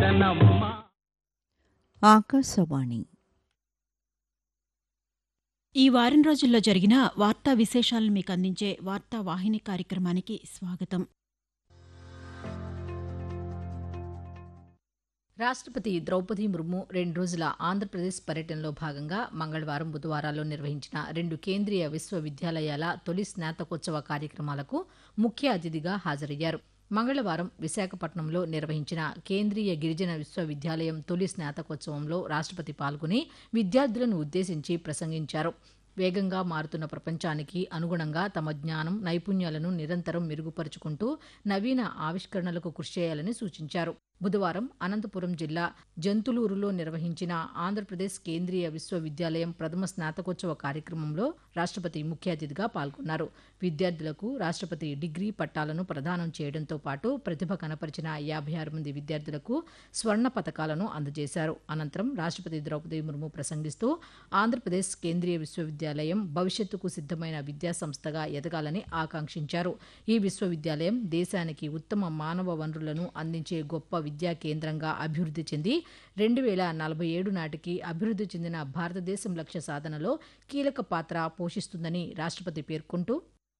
ఆకాశవాణి ఈ వారం రోజుల్లో జరిగిన వార్తా విశేషాలను మీకు అందించే వార్తా వాహిని కార్యక్రమానికి స్వాగతం రాష్ట్రపతి ద్రౌపది ముర్ము రెండు రోజుల ఆంధ్రప్రదేశ్ పర్యటనలో భాగంగా మంగళవారం బుధవారాల్లో నిర్వహించిన రెండు కేంద్రీయ విశ్వవిద్యాలయాల తొలి స్నాతకోత్సవ కార్యక్రమాలకు ముఖ్య అతిథిగా హాజరయ్యారు మంగళవారం విశాఖపట్నంలో నిర్వహించిన కేంద్రీయ గిరిజన విశ్వవిద్యాలయం తొలి స్నాతకోత్సవంలో రాష్ట్రపతి పాల్గొని విద్యార్థులను ఉద్దేశించి ప్రసంగించారు వేగంగా మారుతున్న ప్రపంచానికి అనుగుణంగా తమ జ్ఞానం నైపుణ్యాలను నిరంతరం మెరుగుపరుచుకుంటూ నవీన ఆవిష్కరణలకు కృషి చేయాలని సూచించారు బుధవారం అనంతపురం జిల్లా జంతులూరులో నిర్వహించిన ఆంధ్రప్రదేశ్ కేంద్రీయ విశ్వవిద్యాలయం ప్రథమ స్నాతకోత్సవ కార్యక్రమంలో రాష్ట్రపతి ముఖ్య అతిథిగా పాల్గొన్నారు విద్యార్థులకు రాష్ట్రపతి డిగ్రీ పట్టాలను ప్రదానం చేయడంతో పాటు ప్రతిభ కనపరిచిన యాభై ఆరు మంది విద్యార్థులకు స్వర్ణ పతకాలను అందజేశారు అనంతరం రాష్ట్రపతి ద్రౌపది ముర్ము ప్రసంగిస్తూ ఆంధ్రప్రదేశ్ కేంద్రీయ విశ్వవిద్యాలయం భవిష్యత్తుకు సిద్ధమైన విద్యా సంస్థగా ఎదగాలని ఆకాంక్షించారు ఈ విశ్వవిద్యాలయం దేశానికి ఉత్తమ మానవ వనరులను అందించే గొప్ప విద్యా కేంద్రంగా అభివృద్ధి చెంది రెండు వేల నలభై ఏడు నాటికి అభివృద్ధి చెందిన భారతదేశం లక్ష్య సాధనలో కీలక పాత్ర పోషిస్తుందని రాష్ట్రపతి పేర్కొంటూ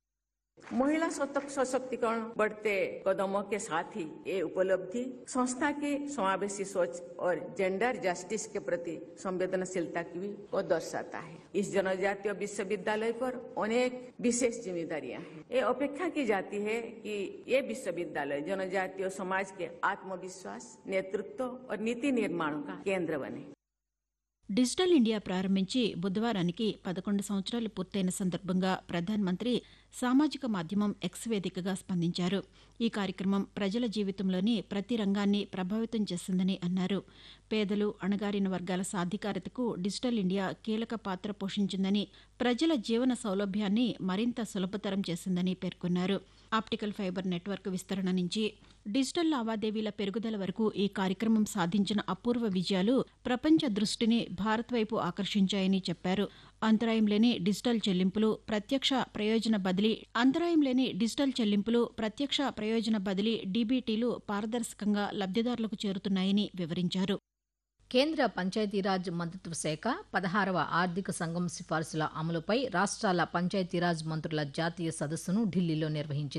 महिला सतक सशक्तिकरण बढ़ते कदमों के साथ ही ये उपलब्धि संस्था की समावेशी सोच और जेंडर जस्टिस के प्रति संवेदनशीलता की भी को दर्शाता है इस जनजातीय विश्वविद्यालय पर अनेक विशेष जिम्मेदारियां हैं ये अपेक्षा की जाती है कि ये विश्वविद्यालय जनजातीय समाज के आत्मविश्वास नेतृत्व और नीति निर्माण का केंद्र बने డిజిటల్ ఇండియా ప్రారంభించి బుధవారానికి పదకొండు సంవత్సరాలు పూర్తయిన సందర్భంగా ప్రధానమంత్రి సామాజిక మాధ్యమం ఎక్స్ వేదికగా స్పందించారు ఈ కార్యక్రమం ప్రజల జీవితంలోని ప్రతి రంగాన్ని ప్రభావితం చేసిందని అన్నారు పేదలు అణగారిన వర్గాల సాధికారతకు డిజిటల్ ఇండియా కీలక పాత్ర పోషించిందని ప్రజల జీవన సౌలభ్యాన్ని మరింత సులభతరం చేసిందని పేర్కొన్నారు ఆప్టికల్ ఫైబర్ నెట్వర్క్ విస్తరణ నుంచి డిజిటల్ లావాదేవీల పెరుగుదల వరకు ఈ కార్యక్రమం సాధించిన అపూర్వ విజయాలు ప్రపంచ దృష్టిని భారత్ వైపు ఆకర్షించాయని చెప్పారు అంతరాయం లేని డిజిటల్ చెల్లింపులు ప్రత్యక్ష ప్రయోజన బదిలీ అంతరాయం లేని డిజిటల్ చెల్లింపులు ప్రత్యక్ష ప్రయోజన బదిలీ డీబీటీలు పారదర్శకంగా లబ్ధిదారులకు చేరుతున్నాయని వివరించారు కేంద్ర పంచాయతీరాజ్ మంత్రిత్వ శాఖ పదహారవ ఆర్థిక సంఘం సిఫార్సుల అమలుపై రాష్ట్రాల పంచాయతీరాజ్ మంత్రుల జాతీయ సదస్సును ఢిల్లీలో నిర్వహించింది